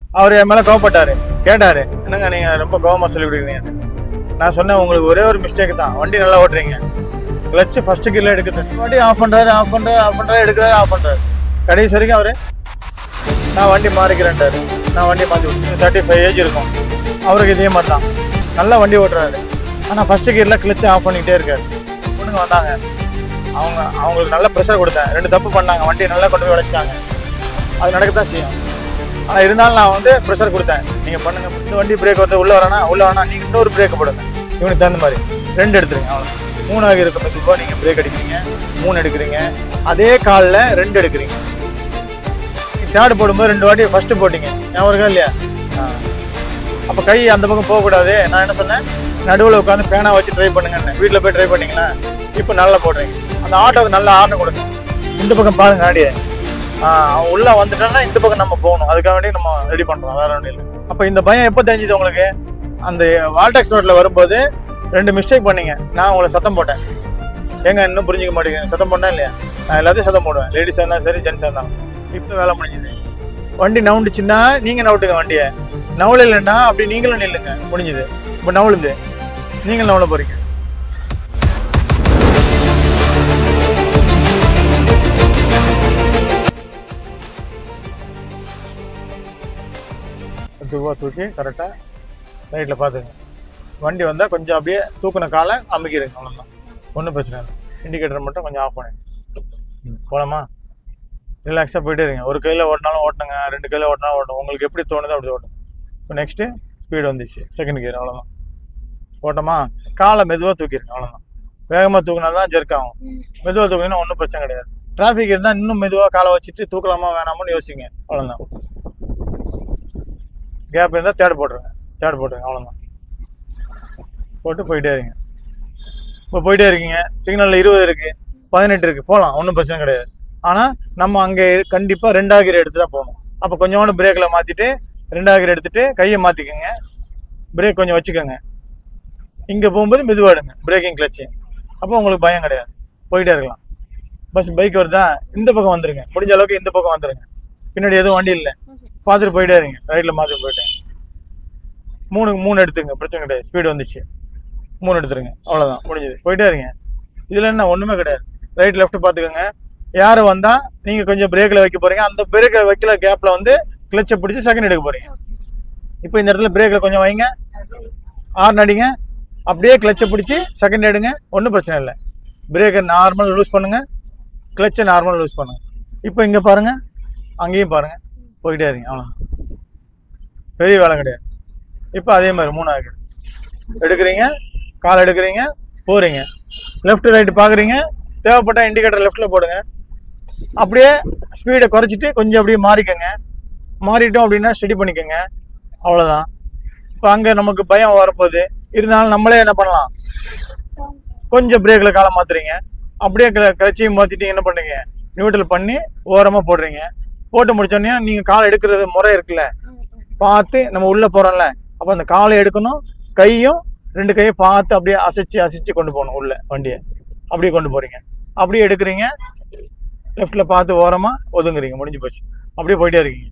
அவர் என் மேலே கோவப்பட்டாரு கேட்டாரு என்னங்க நீங்க ரொம்ப கோவமா சொல்லி விடுறீங்க நான் சொன்னேன் உங்களுக்கு ஒரே ஒரு மிஸ்டேக் தான் வண்டி நல்லா ஓட்டுறீங்க கிளச்சு ஃபர்ஸ்ட் கீழே எடுக்குது வண்டி ஆஃப் பண்றாரு ஆஃப் பண்றாரு ஆஃப் பண்றாரு எடுக்கிறாரு ஆஃப் பண்றாரு கடைசி வரைக்கும் அவரு நான் வண்டி மாறிக்கிறேன்டாரு நான் வண்டி மாற்றி விட்டு தேர்ட்டி ஃபைவ் ஏஜ் இருக்கும் அவருக்கு இதே மாதிரி தான் நல்லா வண்டி ஓட்டுறாரு ஆனால் ஃபர்ஸ்ட் கியரில் கிளச்சு ஆஃப் பண்ணிக்கிட்டே இருக்காரு பொண்ணுங்க வந்தாங்க அவங்க அவங்களுக்கு நல்ல ப்ரெஷர் கொடுத்தேன் ரெண்டு தப்பு பண்ணாங்க வண்டியை நல்லா கொண்டு போய் உழைச்சிட்டாங்க அது நடக்கத்தான் செய்யும் ஆனால் இருந்தாலும் நான் வந்து ப்ரெஷர் கொடுத்தேன் நீங்கள் பண்ணுங்க இந்த வண்டி பிரேக் வந்து உள்ள வரனா உள்ள வரனா நீங்கள் இன்னொரு பிரேக் போடுங்க இவனுக்கு தகுந்த மாதிரி ரெண்டு எடுத்துருங்க அவ்வளோ மூணாக இருக்க மெதுவாக நீங்கள் பிரேக் அடிக்கிறீங்க மூணு எடுக்கிறீங்க அதே காலில் ரெண்டு எடுக்கிறீங்க தேர்டு போடும்போது ரெண்டு வாட்டி ஃபர்ஸ்ட் போட்டீங்க ஞாபகம் இருக்கா இல்லையா அப்போ கை அந்த பக்கம் போகக்கூடாது நான் என்ன சொன்னேன் நடுவில் உட்காந்து பேனா வச்சு ட்ரை பண்ணுங்கன்னு வீட்டில் போய் ட்ரை பண்ணீங்களா இப்போ நல்லா போடுறீங்க அந்த ஆட்டோவுக்கு நல்ல ஆர்டர் கொடுங்க இந்த பக்கம் பாருங்க ஆடியே அவன் உள்ள வந்துட்டான்னா இந்த பக்கம் நம்ம போகணும் அதுக்காக வேண்டி நம்ம ரெடி பண்றோம் வேற ஒன்றும் இல்லை அப்போ இந்த பயம் எப்போ தெரிஞ்சுது உங்களுக்கு அந்த வால்டெக்ஸ் ரோட்ல வரும்போது ரெண்டு மிஸ்டேக் பண்ணீங்க நான் உங்களை சத்தம் போட்டேன் ஏங்க இன்னும் புரிஞ்சுக்க மாட்டேங்குது சத்தம் போட்டேன் இல்லையா நான் எல்லாத்தையும் சத்தம் போடுவேன் லேடிஸ் இருந்தாலும் சரி ஜென்ஸ் இருந்தாலும் இப்போ வேலை முடிஞ்சுது வண்டி நவுண்டுச்சுன்னா நீங்க நவுட்டுங்க வண்டியை நவுல இல்லைன்னா அப்படி நீங்களும் நில்லுங்க முடிஞ்சுது இப்போ நவுளுது நீங்கள் நவுல போறீங்க துவா தூக்கி கரெக்டாக ரைட்டில் பார்த்துங்க வண்டி வந்தால் கொஞ்சம் அப்படியே தூக்குன காலை அமுக்கிடுங்க அவ்வளோதான் ஒன்றும் பிரச்சனை இல்லை இண்டிகேட்டர் மட்டும் கொஞ்சம் ஆஃப் பண்ணி போலாமா ரிலாக்ஸாக போயிட்டே இருங்க ஒரு கையில் ஓட்டினாலும் ஓட்டுங்க ரெண்டு கையில் ஓட்டினாலும் ஓட்டும் உங்களுக்கு எப்படி தோணுதோ அப்படி ஓட்டும் இப்போ நெக்ஸ்ட்டு ஸ்பீடு வந்துச்சு செகண்ட் கியர் அவ்வளோதான் ஓட்டமா காலை மெதுவாக தூக்கிடுங்க அவ்வளோதான் வேகமாக தூக்கினா தான் ஜெர்க் ஆகும் மெதுவாக தூக்கினா ஒன்றும் பிரச்சனை கிடையாது டிராஃபிக் இருந்தால் இன்னும் மெதுவாக காலை வச்சுட்டு தூக்கலாமா வேணாமான்னு யோசிங்க அவ்வளோதான் கேப் இருந்தால் தேர்ட் போட்டுருங்க தேர்ட் போட்டுருங்க அவ்வளோதான் போட்டு போயிட்டே இருங்க இப்போ போயிட்டே இருக்கீங்க சிக்னலில் இருபது இருக்குது பதினெட்டு இருக்குது போகலாம் ஒன்றும் பிரச்சனை கிடையாது ஆனால் நம்ம அங்கே கண்டிப்பாக ரெண்டாவது கீரை எடுத்து தான் போகணும் அப்போ கொஞ்சோண்டு பிரேக்கில் மாற்றிட்டு ரெண்டாவது கீரை எடுத்துட்டு கையை மாற்றிக்கோங்க பிரேக் கொஞ்சம் வச்சுக்கோங்க இங்கே போகும்போது மெதுவாடுங்க பிரேக்கிங் கிளச்சு அப்போ உங்களுக்கு பயம் கிடையாது போயிட்டே இருக்கலாம் பஸ் பைக் வருதா இந்த பக்கம் வந்துருங்க முடிஞ்ச அளவுக்கு இந்த பக்கம் வந்துருங்க பின்னாடி எதுவும் வண்டி இல்லை பார்த்துட்டு போயிட்டே இருங்க ரைட்டில் மாற்றி போயிட்டேன் மூணு மூணு எடுத்துங்க பிரச்சனை கிடையாது ஸ்பீடு வந்துச்சு மூணு எடுத்துருங்க அவ்வளோதான் முடிஞ்சது போயிட்டே இருங்க இதில் என்ன ஒன்றுமே கிடையாது ரைட் லெஃப்ட் பார்த்துக்கோங்க யார் வந்தால் நீங்கள் கொஞ்சம் பிரேக்கில் வைக்க போகிறீங்க அந்த பிரேக்கில் வைக்கல கேப்பில் வந்து கிளச்சை பிடிச்சி செகண்ட் எடுக்க போகிறீங்க இப்போ இந்த இடத்துல பிரேக்கில் கொஞ்சம் வைங்க ஆர்ன் அடிங்க அப்படியே கிளச்சை பிடிச்சி செகண்ட் எடுங்க ஒன்றும் பிரச்சனை இல்லை பிரேக்கை நார்மல் லூஸ் பண்ணுங்கள் கிளச்சை நார்மல் லூஸ் பண்ணுங்கள் இப்போ இங்கே பாருங்கள் அங்கேயும் பாருங்கள் போயிட்டே இருங்க அவ்வளோ பெரிய வேலை கிடையாது இப்போ அதே மாதிரி மூணாவது எடுக்கிறீங்க கால் எடுக்கிறீங்க போகிறீங்க லெஃப்ட் ரைட்டு பார்க்குறீங்க தேவைப்பட்ட இண்டிகேட்டர் லெஃப்ட்டில் போடுங்க அப்படியே ஸ்பீடை குறைச்சிட்டு கொஞ்சம் அப்படியே மாறிக்கங்க மாறிட்டோம் அப்படின்னா ஸ்டடி பண்ணிக்கோங்க அவ்வளோதான் இப்போ அங்கே நமக்கு பயம் வரப்போகுது இருந்தாலும் நம்மளே என்ன பண்ணலாம் கொஞ்சம் பிரேக்கில் காலை மாற்றுறீங்க அப்படியே க கட்சியும் மாற்றிட்டு என்ன பண்ணுறீங்க நியூட்ரல் பண்ணி ஓரமாக போடுறீங்க போட்டு முடிச்சோடனே நீங்கள் கால் எடுக்கிறது முறை இருக்குல்ல பார்த்து நம்ம உள்ளே போகிறோம்ல அப்போ அந்த காலை எடுக்கணும் கையும் ரெண்டு கையும் பார்த்து அப்படியே அசைச்சு அசைச்சு கொண்டு போகணும் உள்ள வண்டியை அப்படியே கொண்டு போகிறீங்க அப்படியே எடுக்கிறீங்க லெஃப்ட்டில் பார்த்து ஓரமாக ஒதுங்குறீங்க முடிஞ்சு போச்சு அப்படியே போயிட்டே இருக்கீங்க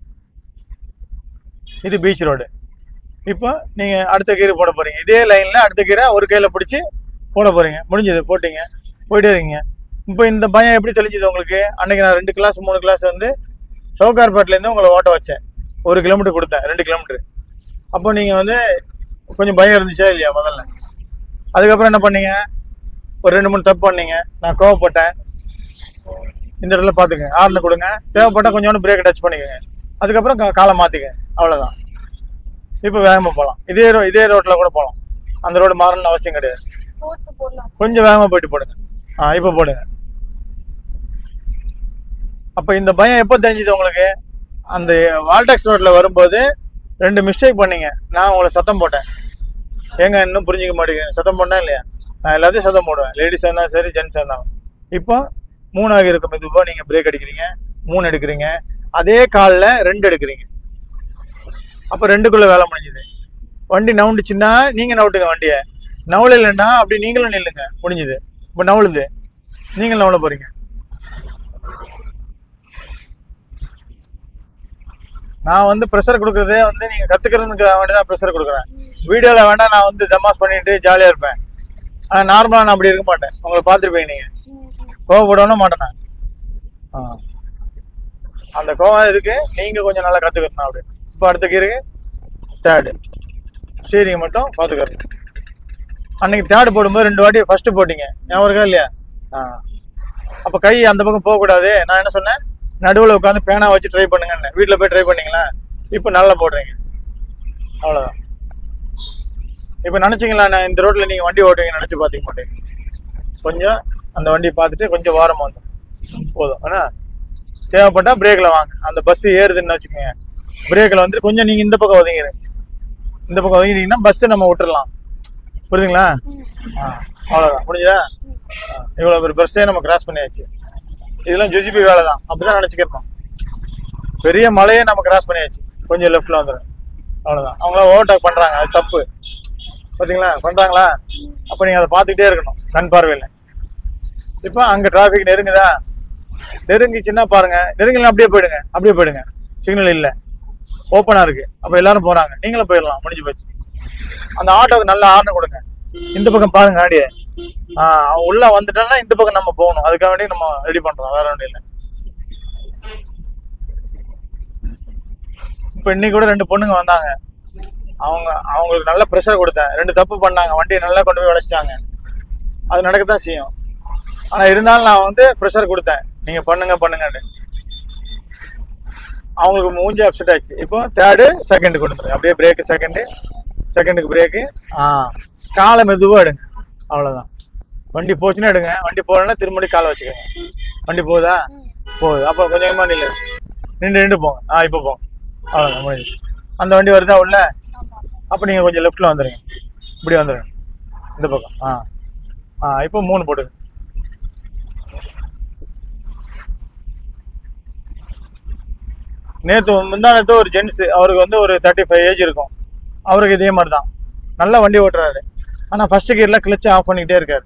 இது பீச் ரோடு இப்போ நீங்கள் அடுத்த கீரை போட போகிறீங்க இதே லைனில் அடுத்த கீரை ஒரு கையில் பிடிச்சி போட போகிறீங்க முடிஞ்சது போட்டீங்க போயிட்டே இருக்கீங்க இப்போ இந்த பயம் எப்படி தெளிஞ்சுது உங்களுக்கு அன்னைக்கு நான் ரெண்டு கிளாஸ் மூணு கிளாஸ் வந்து சவுகார்பேட்லேருந்து உங்களை ஓட்ட வச்சேன் ஒரு கிலோமீட்டர் கொடுத்தேன் ரெண்டு கிலோமீட்டர் அப்போ நீங்கள் வந்து கொஞ்சம் பயம் இருந்துச்சா இல்லையா முதல்ல அதுக்கப்புறம் என்ன பண்ணீங்க ஒரு ரெண்டு மூணு தப்பு பண்ணீங்க நான் கோவப்பட்டேன் இந்த இடத்துல பார்த்துங்க ஆறில் கொடுங்க தேவைப்பட்டால் கொஞ்சோண்டு பிரேக் டச் பண்ணிக்கோங்க அதுக்கப்புறம் கா- காலை மாற்றிக்க அவ்வளோதான் இப்போ வேகமாக போகலாம் இதே ரோ இதே ரோட்டில் கூட போகலாம் அந்த ரோடு மாறணும்னு அவசியம் கிடையாது ஃபோர்த்து போடலாம் கொஞ்சம் வேகமாக போயிட்டு போடுங்க ஆ இப்போ போடுங்க அப்போ இந்த பயம் எப்போ தெரிஞ்சுது உங்களுக்கு அந்த வால்டாக்ஸ் ரோட்டில் வரும்போது ரெண்டு மிஸ்டேக் பண்ணீங்க நான் உங்களை சத்தம் போட்டேன் ஏங்க இன்னும் புரிஞ்சிக்க மாட்டேங்குது சத்தம் போட்டேன் இல்லையா நான் எல்லாத்தையும் சத்தம் போடுவேன் லேடிஸ் இருந்தாலும் சரி ஜென்ஸ் இருந்தாலும் இப்போ மூணாக இருக்கும் மெதுவாக நீங்கள் பிரேக் அடிக்கிறீங்க மூணு எடுக்கிறீங்க அதே காலில் ரெண்டு எடுக்கிறீங்க அப்போ ரெண்டுக்குள்ளே வேலை முடிஞ்சுது வண்டி நவுண்டுச்சுன்னா நீங்கள் நவுட்டுங்க வண்டியை நவுல இல்லைன்னா அப்படி நீங்களும் நில்லுங்க முடிஞ்சுது இப்போ நவுளுது நீங்கள் நவுல போகிறீங்க நான் வந்து ப்ரெஷர் கொடுக்குறதே வந்து நீங்கள் கற்றுக்கிறதுக்கு வேண்டி தான் ப்ரெஷர் கொடுக்குறேன் வீடியோவில் வேணால் நான் வந்து தமாஸ் பண்ணிட்டு ஜாலியாக இருப்பேன் ஆனால் நார்மலாக நான் அப்படி இருக்க மாட்டேன் உங்களை பார்த்துருப்பீங்க நீங்கள் கோவப்படவும் மாட்டேன் நான். ஆ அந்த கோவம் இருக்கு நீங்கள் கொஞ்சம் நல்லா கற்றுக்கணும் அப்படி இப்போ அடுத்த கீருக்கு தேர்டு ஸ்டீரிங் மட்டும் பார்த்துக்கறது அன்னைக்கு தேர்டு போடும்போது ரெண்டு வாட்டி ஃபர்ஸ்ட் போட்டீங்க ஞாபகம் இருக்கா இல்லையா ஆ அப்போ கை அந்த பக்கம் போகக்கூடாது நான் என்ன சொன்னேன் நடுவில் உட்காந்து பேனா வச்சு ட்ரை பண்ணுங்கன்னு வீட்டில் போய் ட்ரை பண்ணீங்களா இப்போ நல்லா போடுறீங்க அவ்வளோதான் இப்போ நினச்சிங்களா நான் இந்த ரோட்டில் நீங்கள் வண்டி ஓட்டுவீங்க நினச்சி பார்த்துக்க மாட்டேங்க கொஞ்சம் அந்த வண்டியை பார்த்துட்டு கொஞ்சம் வாரமாக வந்து போதும் ஏன்னா தேவைப்பட்டா பிரேக்கில் வாங்க அந்த பஸ் ஏறுதுன்னு வச்சுக்கோங்க பிரேக்கில் வந்து கொஞ்சம் நீங்கள் இந்த பக்கம் ஒதுங்கிடுங்க இந்த பக்கம் ஒதுங்கிட்டீங்கன்னா பஸ்ஸை நம்ம விட்டுறலாம் புரியுதுங்களா ஆ அவ்வளோதான் முடிஞ்சதா இவ்வளோ ஒரு பஸ்ஸே நம்ம கிராஸ் பண்ணியாச்சு இதெல்லாம் ஜுஜிபி வேலை தான் அப்படிதான் நினச்சிக்கிறோம் பெரிய மலையே நம்ம கிராஸ் பண்ணியாச்சு கொஞ்சம் லெஃப்டில் வந்துடும் அவ்வளோதான் அவங்களாம் ஓவர்டேக் பண்ணுறாங்க அது தப்பு பார்த்தீங்களா பண்ணுறாங்களா அப்போ நீங்கள் அதை பார்த்துக்கிட்டே இருக்கணும் கண் பார்வையில் இப்போ அங்கே டிராஃபிக் நெருங்குதா நெருங்கிச்சுன்னா பாருங்க நெருங்கலாம் அப்படியே போயிடுங்க அப்படியே போயிடுங்க சிக்னல் இல்லை ஓப்பனாக இருக்கு அப்போ எல்லாரும் போகிறாங்க நீங்களும் போயிடலாம் முடிஞ்சு போச்சு அந்த ஆட்டோக்கு நல்ல ஆர்டர் கொடுங்க இந்த பக்கம் பாருங்க ஆடியே ஆ அவன் உள்ள வந்துட்டான்னா இந்த பக்கம் நம்ம போகணும் அதுக்காக வேண்டி நம்ம ரெடி பண்றோம் வேற ஒன்றும் இல்லை இப்போ இன்னைக்கு கூட ரெண்டு பொண்ணுங்க வந்தாங்க அவங்க அவங்களுக்கு நல்ல ப்ரெஷர் கொடுத்தேன் ரெண்டு தப்பு பண்ணாங்க வண்டியை நல்லா கொண்டு போய் உழைச்சிட்டாங்க அது நடக்கத்தான் செய்யும் ஆனா இருந்தாலும் நான் வந்து ப்ரெஷர் கொடுத்தேன் நீங்க பண்ணுங்க பண்ணுங்கன்னு அவங்களுக்கு மூஞ்சி அப்செட் ஆச்சு இப்போ தேர்டு செகண்ட் கொடுத்துருங்க அப்படியே பிரேக்கு செகண்டு செகண்டுக்கு பிரேக்கு ஆ காலை மெதுவாக எடுங்க அவ்வளோதான் வண்டி போச்சுன்னா எடுங்க வண்டி போகலன்னா திரும்பி காலை வச்சுக்கோங்க வண்டி போகுதா போகுது அப்போ கொஞ்சம் கொஞ்சமாக நில்லு நின்று நின்று போங்க ஆ இப்போ போங்க அவ்வளோதான் முடிஞ்சு அந்த வண்டி வருதா உள்ள அப்போ நீங்கள் கொஞ்சம் லெஃப்ட்டில் வந்துடுங்க இப்படி வந்துடுங்க இந்த பக்கம் ஆ ஆ இப்போ மூணு போட்டுங்க நேற்று முந்தா நேற்று ஒரு ஜென்ஸ் அவருக்கு வந்து ஒரு தேர்ட்டி ஃபைவ் ஏஜ் இருக்கும் அவருக்கு இதே மாதிரி தான் நல்லா வண்டி ஓட்டுறாரு ஆனால் ஃபர்ஸ்ட் கியரில் கிளச்சை ஆஃப் பண்ணிக்கிட்டே இருக்காரு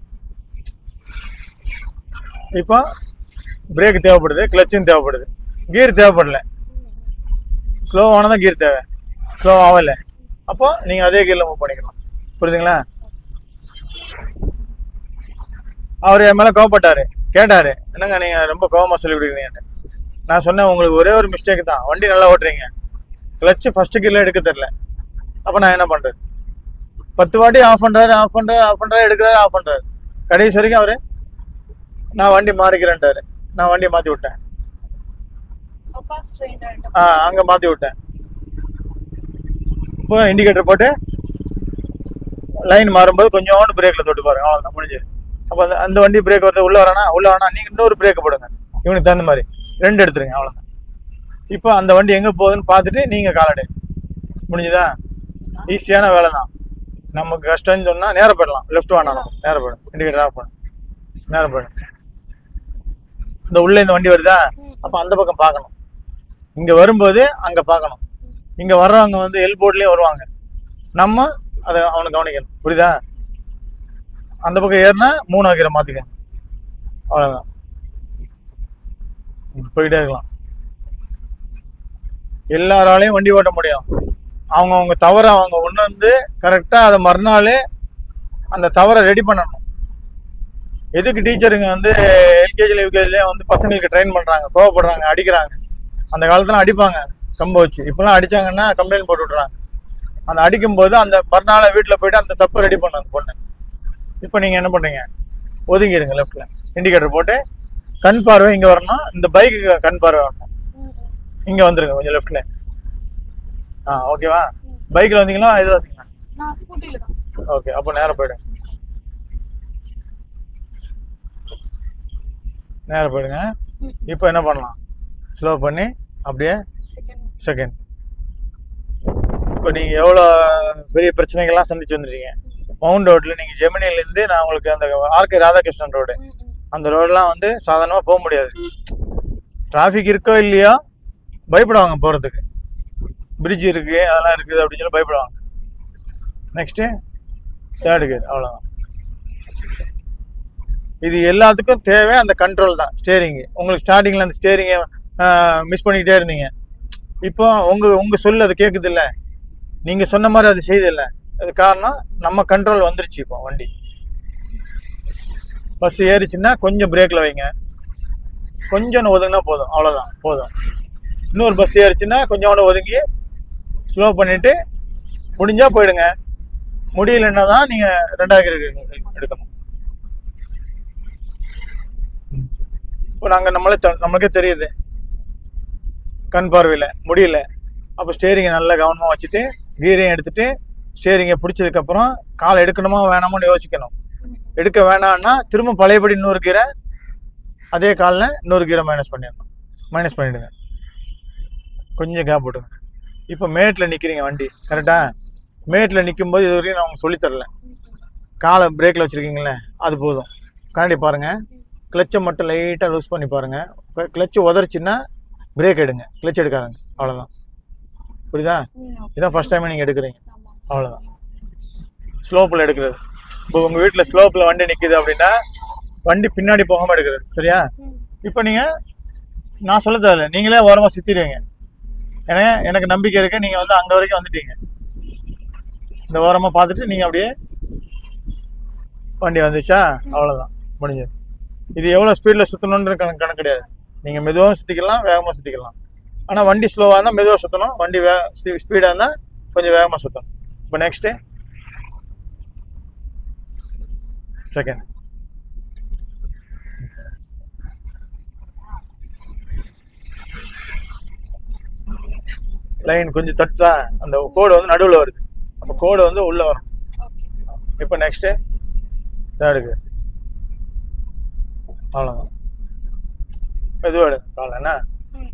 இப்போ பிரேக் தேவைப்படுது கிளச்சும் தேவைப்படுது கியர் தேவைப்படல ஸ்லோ தான் கியர் தேவை ஸ்லோ ஆகலை அப்போ நீங்கள் அதே கியரில் மூவ் பண்ணிக்கலாம் புரியுதுங்களா அவர் என் மேலே கோவப்பட்டாரு கேட்டாரு என்னங்க நீங்கள் ரொம்ப கோவமாக சொல்லி விடுறீங்க நான் சொன்னேன் உங்களுக்கு ஒரே ஒரு மிஸ்டேக் தான் வண்டி நல்லா ஓட்டுறீங்க கிளச்சு ஃபர்ஸ்ட் கீழே எடுக்க தெரில அப்போ நான் என்ன பண்ணுறது பத்து வாட்டி ஆஃப் பண்ணுறாரு ஆஃப் பண்ணுறாரு ஆஃப் பண்ணுறாரு எடுக்கிறாரு ஆஃப் பண்ணுறாரு கடைசி வரைக்கும் அவரு நான் வண்டி மாறிக்கிறேன்ட்டாரு நான் வண்டியை மாற்றி விட்டேன் அப்பா ஸ்ட்ரெயின் ஆயிட்டோம் ஆ அங்கே மாற்றி விட்டேன் இப்போ இண்டிகேட்டர் போட்டு லைன் மாறும்போது கொஞ்சோண்டு பிரேக்கில் தொட்டு பாருங்க அவ்வளோதான் முடிஞ்சு அப்போ அந்த அந்த வண்டி பிரேக் வரது உள்ளே வரானா உள்ளே வேணா நீங்கள் இன்னொரு பிரேக் போடுங்க இவனுக்கு தகுந்த மாதிரி ரெண்டு எடுத்துருங்க அவ்வளோதான் இப்போ அந்த வண்டி எங்கே போகுதுன்னு பார்த்துட்டு நீங்கள் காலடு முடிஞ்சுதா ஈஸியான வேலை தான் நமக்கு கஷ்டம்னு சொன்னால் நேரம் போயிடலாம் லெஃப்ட் வேணாலும் நேரம் போயிடும் இண்டிகேட்டர் ஆஃப் பண்ணு நேரம் போயிடும் இந்த உள்ளே இந்த வண்டி வருதா அப்போ அந்த பக்கம் பார்க்கணும் இங்கே வரும்போது அங்கே பார்க்கணும் இங்கே வர்றவங்க வந்து எல் போர்ட்லேயே வருவாங்க நம்ம அதை அவனை கவனிக்கணும் புரியுதா அந்த பக்கம் ஏறினா மூணு வைக்கிற மாற்றிக்கணும் அவ்வளோதான் போயிட்டே இருக்கலாம் எல்லாராலையும் வண்டி ஓட்ட முடியும் அவங்க அவங்க தவற அவங்க ஒன்று வந்து கரெக்டாக அதை மறுநாள் அந்த தவறை ரெடி பண்ணணும் எதுக்கு டீச்சருங்க வந்து எல்கேஜியில் யூகேஜிலே வந்து பசங்களுக்கு ட்ரெயின் பண்ணுறாங்க கோவப்படுறாங்க அடிக்கிறாங்க அந்த காலத்தில் அடிப்பாங்க கம்ப வச்சு இப்போலாம் அடிச்சாங்கன்னா கம்ப்ளைண்ட் போட்டு விட்றாங்க அந்த அடிக்கும்போது அந்த மறுநாள் வீட்டில் போயிட்டு அந்த தப்பு ரெடி பண்ணாங்க பொண்ணு இப்போ நீங்கள் என்ன பண்ணுறீங்க ஒதுங்கிடுங்க லெஃப்ட்டில் இண்டிகேட்டர் போட்டு கண் பார்வை இங்கே வரணும் இந்த பைக்கு கண் பார்வை வரணும் இங்கே வந்துருங்க கொஞ்சம் லெஃப்ட்டில் ஆ ஓகேவா பைக்கில் வந்தீங்களா இது வந்தீங்களா நான் ஸ்கூட்டில தான் ஓகே அப்போ நேரம் போயிடுங்க நேரம் போயிடுங்க ம். இப்போ என்ன பண்ணலாம் ஸ்லோ பண்ணி அப்படியே செகண்ட் செகண்ட் இப்போ நீங்கள் எவ்வளோ பெரிய பிரச்சனைகள்லாம் சந்திச்சு வந்துட்டீங்க மவுண்ட் ரோட்டில் நீங்கள் ஜெமினிலேருந்து நான் உங்களுக்கு அந்த ஆர்கே ராதாகிருஷ்ணன் ரோடு அந்த ரோடெலாம் வந்து சாதாரணமாக போக முடியாது டிராஃபிக் இருக்கோ இல்லையோ பயப்படுவாங்க போகிறதுக்கு பிரிட்ஜ் இருக்குது அதெல்லாம் இருக்குது அப்படின்னு சொல்லி பயப்படுவாங்க நெக்ஸ்ட்டு தேர்டு கேர் அவ்வளோதான் இது எல்லாத்துக்கும் தேவை அந்த கண்ட்ரோல் தான் ஸ்டேரிங்கு உங்களுக்கு ஸ்டார்டிங்கில் அந்த ஸ்டேரிங்கை மிஸ் பண்ணிக்கிட்டே இருந்தீங்க இப்போ உங்க உங்க சொல்லு அது கேக்குது இல்ல நீங்க சொன்ன மாதிரி அது செய்யுது இல்ல அது காரணம் நம்ம கண்ட்ரோல் வந்துருச்சு இப்போ வண்டி பஸ் ஏறிச்சுன்னா கொஞ்சம் பிரேக்ல வைங்க கொஞ்சம் ஒதுங்கினா போதும் அவ்வளோதான் போதும் இன்னொரு பஸ் ஏறிச்சுன்னா கொஞ்சம் ஒதுங்கி ஸ்லோ பண்ணிட்டு முடிஞ்சா போயிடுங்க முடியலன்னா தான் நீங்க ரெண்டாவது gear எடுக்கணும் இப்போ நாங்கள் நம்மளே த- நம்மளுக்கே தெரியுது கண் பார்வையில் முடியல அப்போ ஸ்டேரிங்கை நல்லா கவனமாக வச்சுட்டு கீரையும் எடுத்துட்டு ஸ்டேரிங்கை பிடிச்சதுக்கப்புறம் காலை எடுக்கணுமா வேணாமான்னு யோசிக்கணும் எடுக்க வேணாம்னா திரும்ப பழையபடி இன்னொரு கீரை அதே காலில் இன்னொரு கீரை மைனஸ் பண்ணிடணும் மைனஸ் பண்ணிவிடுங்க கொஞ்சம் கேப் விட்டுங்க இப்போ மேட்டில் நிற்கிறீங்க வண்டி கரெக்டாக மேட்டில் நிற்கும்போது இது வரைக்கும் நான் உங்களுக்கு சொல்லித் தரல காலை பிரேக்கில் வச்சுருக்கீங்களே அது போதும் கண்ணாடி பாருங்கள் கிளச்சை மட்டும் லைட்டாக லூஸ் பண்ணி பாருங்கள் கிளச்சு உதறிச்சின்னா பிரேக் எடுங்க கிளச் எடுக்காதுங்க அவ்வளோதான் புரியுதா ம், okay. இதான் ஃபஸ்ட் டைம் நீங்கள் எடுக்கிறீங்க ஆமா. அவ்வளோதான் ஸ்லோப்பில் எடுக்கிறது இப்போ உங்கள் வீட்டில் ஸ்லோப்பில் வண்டி நிற்குது அப்படின்னா வண்டி பின்னாடி போகாமல் எடுக்கிறது சரியா ம், இப்போ நீங்கள் நான் சொல்ல தேவையில்ல நீங்களே ஓரமாக சுற்றிடுவீங்க ஏன்னா எனக்கு நம்பிக்கை இருக்கு நீங்கள் வந்து அங்கே வரைக்கும் வந்துட்டீங்க இந்த ஓரமாக பார்த்துட்டு நீங்கள் அப்படியே வண்டி வந்துச்சா அவ்வளோதான் முடிஞ்சது இது எவ்வளோ ஸ்பீடில் சுற்றணுன்ற கணக்கு கணக்கு கிடையாது நீங்கள் மெதுவாக சுற்றிக்கலாம் வேகமாக சுற்றிக்கலாம் ஆனால் வண்டி ஸ்லோவாக இருந்தால் மெதுவாக சுற்றணும் வண்டி வே ஸ்பீடாக இருந்தால் கொஞ்சம் வேகமாக சுற்றணும் இப்போ நெக்ஸ்ட்டு செகண்ட் லைன் கொஞ்சம் தட்டுதா அந்த கோடு வந்து நடுவில் வருது அப்போ கோடு வந்து உள்ளே வரும் okay. இப்போ நெக்ஸ்ட்டு தேர்டுக்கு அவ்வளோதான் மெதுவாக எடுங்க காலை என்ன ம்,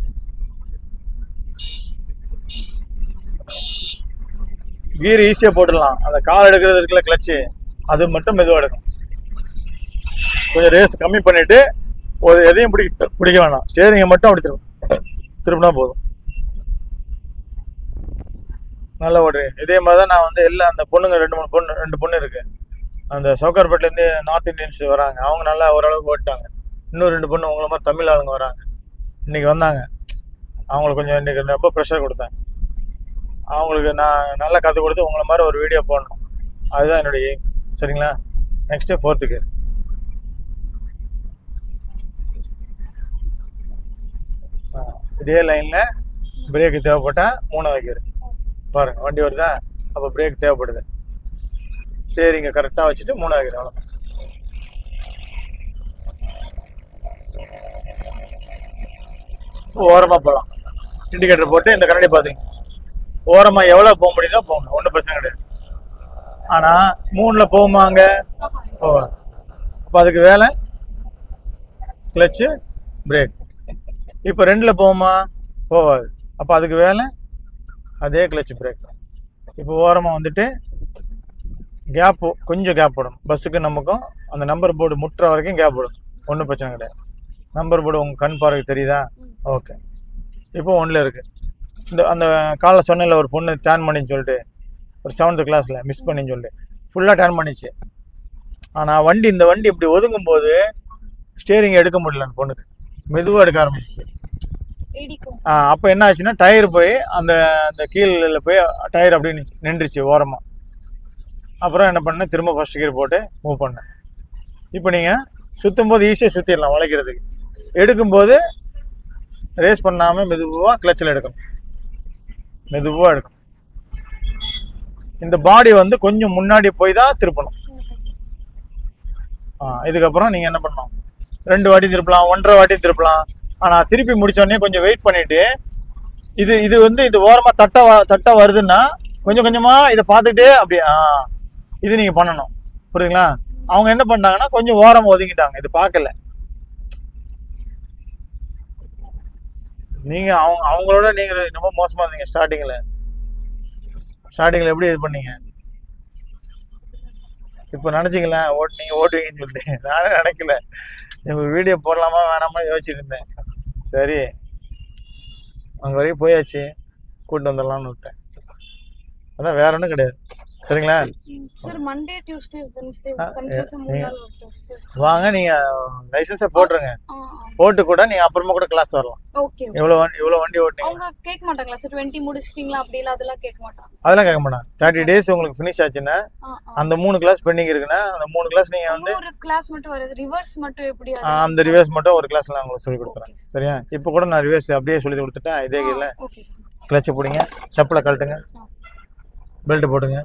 கீர் ஈஸியாக போட்டுடலாம் அந்த கால் எடுக்கிறது இருக்குல்ல கிளச்சு அது மட்டும் மெதுவாக எடுக்கும் கொஞ்சம் ரேஸ் கம்மி பண்ணிட்டு ஒரு எதையும் பிடிக்க பிடிக்க வேணாம் ஸ்டேரிங்கை மட்டும் அப்படி திரும்ப திரும்பினா போதும் நல்லா ஓடுறேன் இதே மாதிரி தான் நான் வந்து எல்லா அந்த பொண்ணுங்க ரெண்டு மூணு பொண்ணு ரெண்டு பொண்ணு இருக்கு அந்த சவுகார்பேட்லேருந்து நார்த் இந்தியன்ஸ் வராங்க அவங்க நல்லா ஓரளவுக்கு ஓட்டாங்க இன்னும் ரெண்டு பொண்ணு உங்களை மாதிரி தமிழ் ஆளுங்க வராங்க இன்னைக்கு வந்தாங்க அவங்களுக்கு கொஞ்சம் இன்னைக்கு ரொம்ப ப்ரெஷர் கொடுத்தேன் அவங்களுக்கு நான் நல்லா கற்றுக் கொடுத்து உங்களை மாதிரி ஒரு வீடியோ போடணும் அதுதான் என்னுடைய எய்ம் சரிங்களா நெக்ஸ்ட்டு ஃபோர்த்துக்கு இதே லைனில் பிரேக்கு தேவைப்பட்டால் மூணாவது gear பாருங்க வண்டி வருதா அப்போ பிரேக் தேவைப்படுது ஸ்டேரிங்கை கரெக்டாக வச்சுட்டு மூணாவது gear அவ்வளோ ஓரமாக போகலாம் இண்டிகேட்டர் போட்டு இந்த கண்ணாடி பார்த்தீங்க ஓரமாக எவ்வளோ போக முடியுதோ போங்க ஒன்றும் பிரச்சனை கிடையாது ஆனால் மூணில் போகுமாங்க ஆமா. போகாது அப்போ அதுக்கு வேலை கிளச்சு பிரேக் இப்போ ரெண்டில் போகுமா போகாது அப்போ அதுக்கு வேலை அதே கிளச் பிரேக் இப்போ ஓரமாக வந்துட்டு கேப்பு கொஞ்சம் கேப் விடணும் பஸ்ஸுக்கு நமக்கும் அந்த நம்பர் போர்டு முட்டுற வரைக்கும் கேப் விடணும் ஒன்றும் பிரச்சனை கிடையாது நம்பர் போர்டு உங்கள் கண் பார்வைக்கு தெரியுதா ம், ஓகே இப்போ ஒன்றில் இருக்குது இந்த அந்த காலைல சொன்னல ஒரு பொண்ணு டேன் பண்ணின்னு சொல்லிட்டு ஒரு செவன்த்து கிளாஸில் மிஸ் பண்ணின்னு சொல்லிட்டு ஃபுல்லாக டேன் பண்ணிச்சு ஆனால் வண்டி இந்த வண்டி இப்படி ஒதுங்கும் போது ஸ்டேரிங் எடுக்க முடியல அந்த பொண்ணுக்கு மெதுவாக எடுக்க ஆரம்பிச்சிச்சு இடிக்கும் அப்போ என்ன ஆச்சுன்னா டயர் போய் அந்த அந்த கீழில் போய் டயர் அப்படியே நின்னு- நின்றுச்சு ஓரமாக அப்புறம் என்ன பண்ணேன் திரும்ப ஃபஸ்ட் கியர் போட்டு மூவ் பண்ணேன் இப்போ நீங்கள் சுற்றும் போது ஈஸியாக சுற்றிடலாம் வளைக்கிறதுக்கு எடுக்கும்போது ரேஸ் பண்ணாமல் மெதுவாக கிளச்சில் எடுக்கணும் மெதுவாக எடுக்கணும் இந்த பாடி வந்து கொஞ்சம் முன்னாடி போய் தான் திருப்பணும் ம், ஆ, இதுக்கப்புறம் நீங்கள் என்ன பண்ணணும் ரெண்டு வாட்டி திருப்பலாம் ஒன்றரை வாட்டி திருப்பலாம் ஆனால் திருப்பி முடிச்சோடனே கொஞ்சம் வெயிட் பண்ணிட்டு இது இது வந்து இது ஓரமாக தட்டை வ- தட்டை வருதுன்னா கொஞ்சம் கொஞ்சமாக இதை பார்த்துக்கிட்டே அப்படியே ஆ இது நீங்கள் பண்ணணும் புரியுதுங்களா அவங்க என்ன பண்ணாங்கன்னா கொஞ்சம் ஓரமாக ஒதுங்கிட்டாங்க இது பார்க்கல நீங்கள் அவங்க அவங்களோட நீங்கள் ரொம்ப மோசமாக இருந்தீங்க ஸ்டார்டிங்கில் ஸ்டார்டிங்கில் எப்படி இது பண்ணீங்க இப்போ நினச்சிங்களா ஓட் நீங்கள் ஓட்டுவீங்கன்னு சொல்லிட்டு நானே நினைக்கல ஒரு வீடியோ போடலாமா வேணாமா யோசிச்சுட்டு இருந்தேன் சரி அங்கே வரைக்கும் போயாச்சு கூட்டு வந்துடலாம்னு விட்டேன் அதான் வேற ஒன்றும் கிடையாது சரிங்களா சார் மண்டே டியூஸ்டே வென்ஸ்டே ஆ, கண்டிப்பா மூணு நீங்க- நாள் ஒர்க் சார் வாங்க நீங்கள் லைசன்ஸை போட்டுருங்க ஆ போட்டு கூட நீங்கள் அப்புறமா கூட கிளாஸ் வரலாம் ஓகே இவ்வளோ வண்டி இவ்வளோ வண்டி ஓட்டினீங்க அவங்க கேட்க மாட்டாங்களா சார் டுவெண்ட்டி முடிச்சிட்டீங்களா அப்படி இல்ல அதெல்லாம் கேட்க மாட்டாங்க அதெல்லாம் கேட்க மாட்டாங்க தேர்ட்டி டேஸ் உங்களுக்கு ஃபினிஷ் ஆச்சுன்னா ஆ ஆ அந்த மூணு கிளாஸ் பெண்டிங் இருக்குன்னா அந்த மூணு கிளாஸ் நீங்கள் வந்து ஒரு கிளாஸ் மட்டும் வருது ரிவர்ஸ் மட்டும் எப்படி ஆ, அந்த ரிவர்ஸ் மட்டும் ஒரு கிளாஸ்ல நான் உங்களுக்கு சொல்லி கொடுத்துறேன் Okay. சரியா இப்போ கூட நான் ரிவர்ஸ் அப்படியே சொல்லி கொடுத்துட்டேன் இதே கீழே ஓகே சார் கிளச்சை பிடிங்க செப்பலை கழட்டுங்க ஆ. பெல்ட் போட்டுங்க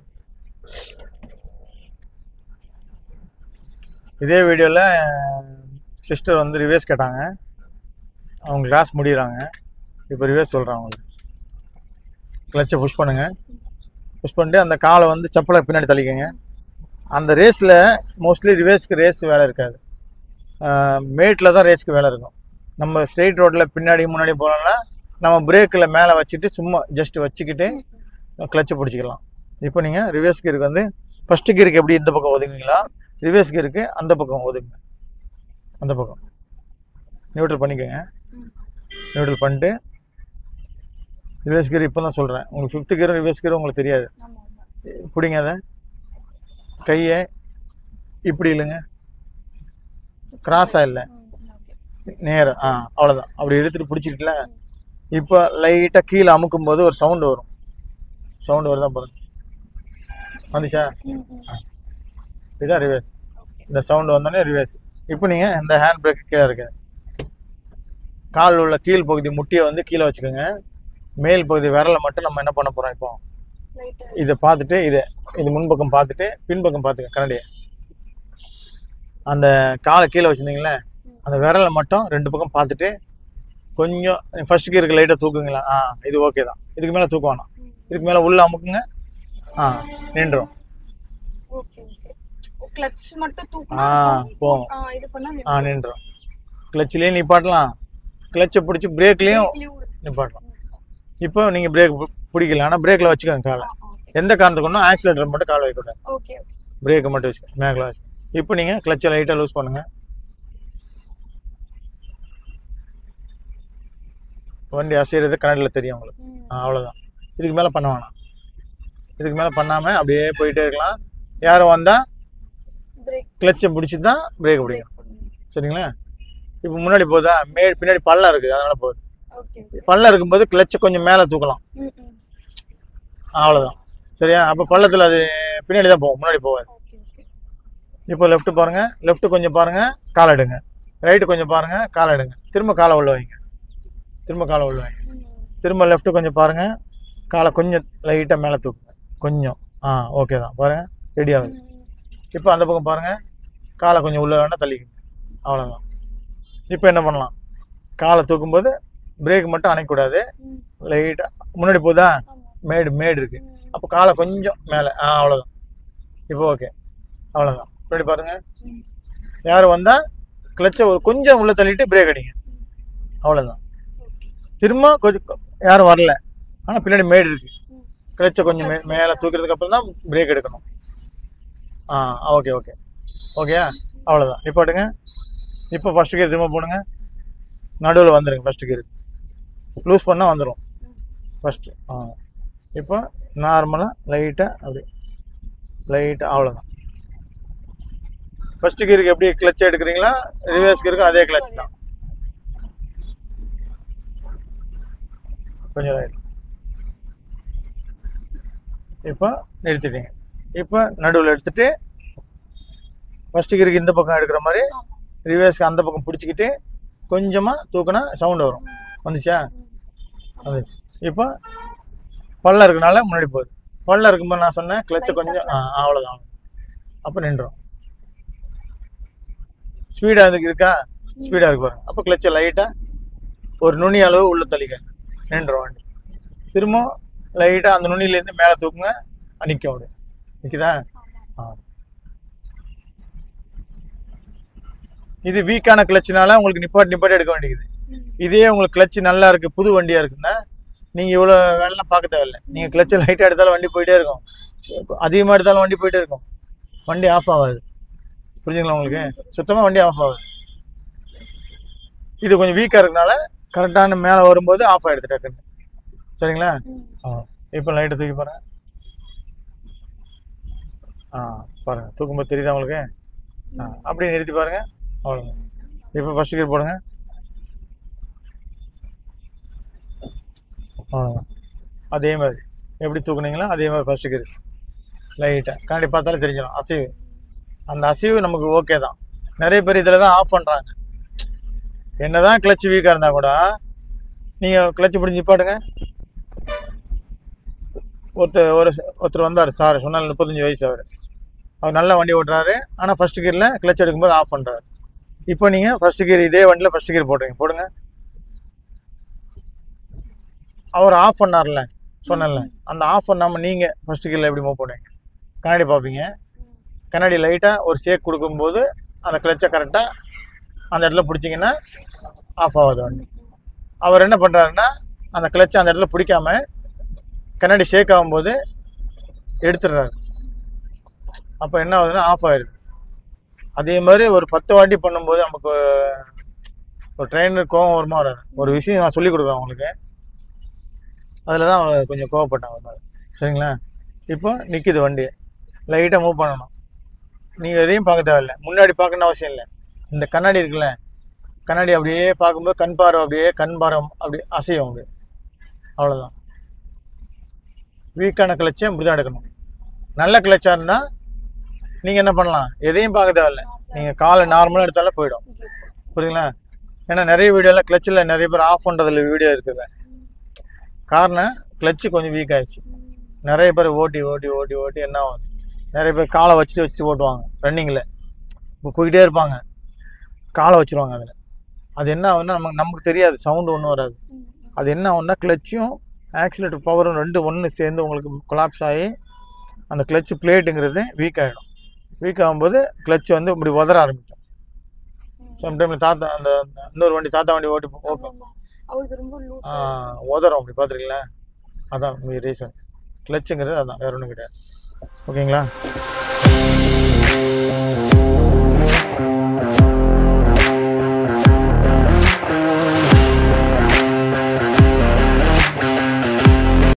இதே வீடியோவில் சிஸ்டர் வந்து ரிவர்ஸ் கேட்டாங்க அவங்க கிளாஸ் முடிகிறாங்க இப்போ ரிவர்ஸ் சொல்கிறேன் அவங்களுக்கு கிளச்சை புஷ் பண்ணுங்க புஷ் பண்ணிட்டு அந்த காலை வந்து செப்பலை பின்னாடி தள்ளிக்கங்க அந்த ரேஸில் மோஸ்ட்லி ரிவர்ஸ்க்கு ரேஸ் வேலை இருக்காது மேட்டில் தான் ரேஸ்க்கு வேலை இருக்கும் நம்ம ஸ்ட்ரெயிட் ரோட்டில் பின்னாடி முன்னாடி போனோம்னா நம்ம பிரேக்கில் மேலே வச்சுட்டு சும்மா ஜஸ்ட் வச்சுக்கிட்டு கிளச்சை பிடிச்சிக்கலாம் இப்போ நீங்கள் ரிவர்ஸ் கியருக்கு வந்து ஃபஸ்ட்டு கியருக்கு எப்படி இந்த பக்கம் ஒதுங்குங்களா ரிவர்ஸ் கியருக்கு அந்த பக்கம் ஒதுங்க அந்த பக்கம் நியூட்ரல் பண்ணிக்கோங்க ம். நியூட்ரல் பண்ணிட்டு ரிவர்ஸ் கியர் இப்போ தான் சொல்கிறேன் உங்களுக்கு ஃபிஃப்த்து கியரும் ரிவர்ஸ் கியரும் உங்களுக்கு தெரியாது ஆமா ஆமா பிடிங்க அதை கையை இப்படி இல்லைங்க கிராஸாக இல்லை ஓகே நேரம் ஆ அவ்வளோதான் அப்படி எடுத்துகிட்டு பிடிச்சிக்கிட்டல இப்போ லைட்டாக கீழே அமுக்கும் போது ஒரு சவுண்டு வரும் சவுண்டு வருதா பாருங்க வந்துச்சா ம் ம் இதுதான் ரிவர்ஸ் ஓகே இந்த சவுண்டு வந்தோடனே ரிவர்ஸ் இப்போ நீங்கள் இந்த ஹேண்ட் பிரேக் கீழே இருக்கு கால் உள்ள கீழ் பகுதி முட்டியை வந்து கீழே வச்சுக்கோங்க மேல் பகுதி விரலை மட்டும் நம்ம என்ன பண்ண போகிறோம் இப்போ லைட்டா இதை பார்த்துட்டு இதை இது முன்பக்கம் பார்த்துட்டு பின்பக்கம் பார்த்துக்க கரண்டியை அந்த காலை கீழே வச்சுருந்தீங்களே அந்த விரலை மட்டும் ரெண்டு பக்கம் பார்த்துட்டு கொஞ்சம் ஃபர்ஸ்ட் கியருக்கு லைட்டாக தூக்குங்களா ஆ இது ஓகே தான் இதுக்கு மேலே தூக்க வேணாம் இதுக்கு மேலே உள்ள அமுக்குங்க ஆ நின்றோம் ஓகே ஓகே கிளட்ச் மட்டும் ஆ, தூக்குனா போகும். ஆ இது பண்ணா ஆ நின்றோம் கிளச்சிலையும் நிப்பாட்டலாம் கிளச்சை பிடிச்சி பிரேக்லேயும் நிப்பாட்டலாம் இப்போ நீங்கள் பிரேக் பிடிக்கல ஆனால் பிரேக்கில் வச்சுக்கோங்க காலை எந்த காரணத்துக்கு ஆக்சிலேட்டர் மட்டும் கால் வைக்கக்கூடாது ஓகே ஓகே பிரேக்கை மட்டும் வச்சு மேக்கில் வச்சு இப்போ நீங்கள் கிளச்சை லைட்டாக லூஸ் பண்ணுங்கள் வண்டி அசைகிறது கரண்டில் தெரியும் உங்களுக்கு ஆ, அவ்வளவுதான் இதுக்கு மேலே பண்ண வேணாம் இதுக்கு மேலே பண்ணாமல் அப்படியே போயிட்டே இருக்கலாம் யாரும் வந்தால் பிரேக் கிளச்சை பிடிச்சி தான் பிரேக் பிடிக்கும் பிரேக் சரிங்களா இப்போ முன்னாடி போதா மே பின்னாடி பள்ளம் இருக்குது அதனால போகுது ஓகே ஓகே பள்ளம் இருக்கும்போது கிளச்சை கொஞ்சம் மேலே தூக்கலாம் ம் ம் அவ்வளோதான் சரியா அப்போ பள்ளத்தில் அது பின்னாடி தான் போகும் முன்னாடி போகாது ஓகே ஓகே இப்போ லெஃப்ட் பாருங்க லெஃப்ட் கொஞ்சம் பாருங்க கால் எடுங்க ரைட்டு கொஞ்சம் பாருங்க கால் எடுங்க திரும்ப காலை உள்ள வைங்க திரும்ப காலை உள்ள வைங்க ம் திரும்ப லெஃப்ட் கொஞ்சம் பாருங்க காலை கொஞ்சம் லைட்டாக மேலே தூக்குங்க கொஞ்சம் ஆ ஓகே தான் பாருங்க ரெடி ஆகுது ம் இப்போ அந்த பக்கம் பாருங்க காலை கொஞ்சம் உள்ள வேணால் தள்ளிக்கங்க அவ்வளோதான் இப்போ என்ன பண்ணலாம் காலை தூக்கும்போது பிரேக் மட்டும் அணைக்கக்கூடாது ம் லைட்டாக முன்னாடி போதா ஆமா மேடு மேடு இருக்குது ம் அப்போ காலை கொஞ்சம் மேலே ஆ அவ்வளோதான் இப்போ ஓகே அவ்வளோதான் முன்னாடி பாருங்க ம் யார் வந்தால் கிளச்சை ஒரு கொஞ்சம் உள்ளே தள்ளிட்டு பிரேக் அடிங்க அவ்வளோதான் ஓகே திரும்ப கொஞ்சம் யாரும் வரல ஆனால் பின்னாடி மேடு இருக்கு ம் கிளச்சை கொஞ்சம் மே மேலே தூக்கிறதுக்கு அப்புறம் தான் பிரேக் எடுக்கணும் ஆ ஓகே ஓகே ஓகேயா அவ்வளோதான் நிப்பாட்டுங்க இப்போ ஃபஸ்ட்டு கியர் திரும்ப போடுங்க நடுவில் வந்துடுங்க ஃபஸ்ட்டு கியர் லூஸ் பண்ணால் வந்துடும் ஃபஸ்ட்டு ஆ இப்போ நார்மலாக லைட்டாக அப்படி லைட்டாக அவ்வளோதான் ஃபஸ்ட்டு கியருக்கு எப்படி கிளச் எடுக்கிறீங்களா ரிவர்ஸ் கியருக்கு அதே கிளச் தான் கொஞ்சம் ரைட் இப்போ நிறுத்திட்டீங்க இப்போ நடுவில் எடுத்துட்டு ஃபஸ்ட்டு கியருக்கு இந்த பக்கம் எடுக்கிற மாதிரி ஆமா ரிவர்ஸ்க்கு அந்த பக்கம் பிடிச்சிக்கிட்டு கொஞ்சமாக தூக்குனா சவுண்டு வரும் வந்துச்சா ம் வந்துச்சு இப்போ பள்ளம் இருக்கனால முன்னாடி போகுது பள்ளம் இருக்கும்போது நான் சொன்னேன் கிளச்சை Light ஆ கொஞ்சம் ஆ clutch. அவ்வளோதான் அப்போ நின்றோம் ஸ்பீடாக அதுக்கு இருக்கா ஸ்பீடாக இருக்கு பாருங்க அப்போ கிளச்சை லைட்டாக ஒரு நுனி அளவு உள்ள தள்ளிக்க நின்றோம் வண்டி திரும்ப லைட்டாக அந்த நுனியிலேருந்து மேலே தூக்குங்க நிற்கும் அப்படி நிற்குதா ஆமா ஆ இது வீக்கான கிளச்சுனால உங்களுக்கு நிப்பாட்டி நிப்பாட்டி எடுக்க வேண்டியது ம் இதே உங்களுக்கு கிளச்சு நல்லா இருக்கு புது வண்டியா இருக்குன்னா நீங்க இவ்வளோ வேலைலாம் பார்க்க தேவையில்ல நீங்க கிளச்சை லைட்டாக எடுத்தாலும் வண்டி போயிட்டே இருக்கும் அதிகமாக எடுத்தாலும் வண்டி போயிட்டே இருக்கும் வண்டி ஆஃப் ஆகாது புரிஞ்சுங்களா உங்களுக்கு சுத்தமாக வண்டி ஆஃப் ஆகாது இது கொஞ்சம் வீக்காக இருக்கனால கரெக்டான மேலே வரும்போது ஆஃப் ஆகிடுது டக்குன்னு சரிங்களா ம் ஆ இப்போ லைட்டை தூக்கி பாருங்க ஆ பாருங்கள் தூக்கும்போது தெரியுதா உங்களுக்கு ஆ அப்படியே நிறுத்தி பாருங்கள் அவ்வளோங்க இப்போ ஃபஸ்ட்டு கியர் போடுங்க அவ்வளோதான் அதே மாதிரி எப்படி தூக்குனீங்களோ அதே மாதிரி ஃபஸ்ட்டு கியர் லைட்டாக கண்ணாடி பார்த்தாலே தெரிஞ்சிடும் அசைவு அந்த அசைவு நமக்கு ஓகே தான் நிறைய பேர் இதில் தான் ஆஃப் பண்ணுறாங்க என்ன தான் கிளச் வீக்காக இருந்தால் கூட நீங்கள் கிளச் பிடிச்சி பாடுங்க ஒருத்தர் ஒரு ஒருத்தர் வந்தார் சார் சொன்னால் முப்பத்தஞ்சு வயசு அவர் அவர் நல்லா வண்டி ஓட்டுறாரு ஆனால் ஃபஸ்ட் கியரில் கிளச் எடுக்கும்போது ஆஃப் பண்ணுறாரு இப்போ நீங்கள் ஃபஸ்ட் கியர் இதே வண்டியில் ஃபஸ்ட் கியர் போடுறீங்க போடுங்க அவர் ஆஃப் பண்ணார்ல சொன்னேன்ல அந்த ஆஃப் பண்ணாமல் நீங்கள் ஃபஸ்ட் கியரில் எப்படி மூவ் பண்ணுவீங்க கண்ணாடி பார்ப்பீங்க கண்ணாடி லைட்டாக ஒரு ஷேக் கொடுக்கும்போது அந்த கிளச்சை கரெக்டாக அந்த இடத்துல பிடிச்சிங்கன்னா ஆஃப் ஆகாது வண்டி அவர் என்ன பண்ணுறாருன்னா அந்த கிளச்சை அந்த இடத்துல பிடிக்காம கண்ணாடி ஷேக் ஆகும்போது எடுத்துடுறாரு அப்போ என்ன ஆகுதுன்னா ஆஃப் ஆயிடுது அதே மாதிரி ஒரு பத்து வாட்டி பண்ணும்போது நமக்கு ஒரு ட்ரெயினர் கோவம் வருமா வராது ஒரு விஷயம் நான் சொல்லி கொடுக்குறேன் உங்களுக்கு அதில் தான் அவங்க கொஞ்சம் கோவப்பட்டாங்க ஒரு நாள். சரிங்களா இப்போ நிற்கிது வண்டி லைட்டாக மூவ் பண்ணணும் நீங்கள் எதையும் பார்க்க தேவையில்லை முன்னாடி பார்க்கணும்னு அவசியம் இல்லை இந்த கண்ணாடி இருக்குல்ல கண்ணாடி அப்படியே பார்க்கும்போது கண் பார்வை அப்படியே கண் பார்வை அப்படி அசையும் அப்படி அவ்வளோதான் வீக்கான கிளச்சை இப்படி தான் எடுக்கணும் நல்ல கிளச்சாக இருந்தால் நீங்கள் என்ன பண்ணலாம் எதையும் பார்க்க தேவையில்ல நீங்கள் காலை நார்மலாக எடுத்தாலே போயிடும் புரியுதுங்களா ஏன்னா நிறைய வீடியோவில் கிளச்சில் நிறைய பேர் ஆஃப் பண்ணுறதுல வீடியோ இருக்குது காரணம் கிளச்சு கொஞ்சம் வீக் ஆயிடுச்சு நிறைய பேர் ஓட்டி ஓட்டி ஓட்டி ஓட்டி என்ன ஆகும் நிறைய பேர் காலை வச்சுட்டு வச்சுட்டு ஓட்டுவாங்க ரன்னிங்கில் இப்போ போயிட்டே இருப்பாங்க காலை வச்சுருவாங்க அதில் அது என்ன ஆகுதுன்னா நமக்கு நமக்கு தெரியாது சவுண்டு ஒன்றும் வராது அது என்ன ஆகும்னா கிளச்சும் ஆக்சிலேட்டர் பவரும் ரெண்டு ஒன்று சேர்ந்து உங்களுக்கு கொலாப்ஸ் ஆகி அந்த கிளச் பிளேட்டுங்கிறது வீக் ஆகிடும் வீக் ஆகும்போது கிளச் வந்து இப்படி உதற ஆரம்பிக்கும் சம்டைமில் தாத்தா அந்த அந்த இன்னொரு வண்டி தாத்தா வண்டி ஓட்டி ஓட்டும் அவருக்கு ரொம்ப லூஸ் ஆ, உதறும் அப்படி பார்த்துருக்கீங்களா அதான் ரீசன் கிளச்சுங்கிறது அதான் வேற ஒன்றும் கிடையாது ஓகேங்களா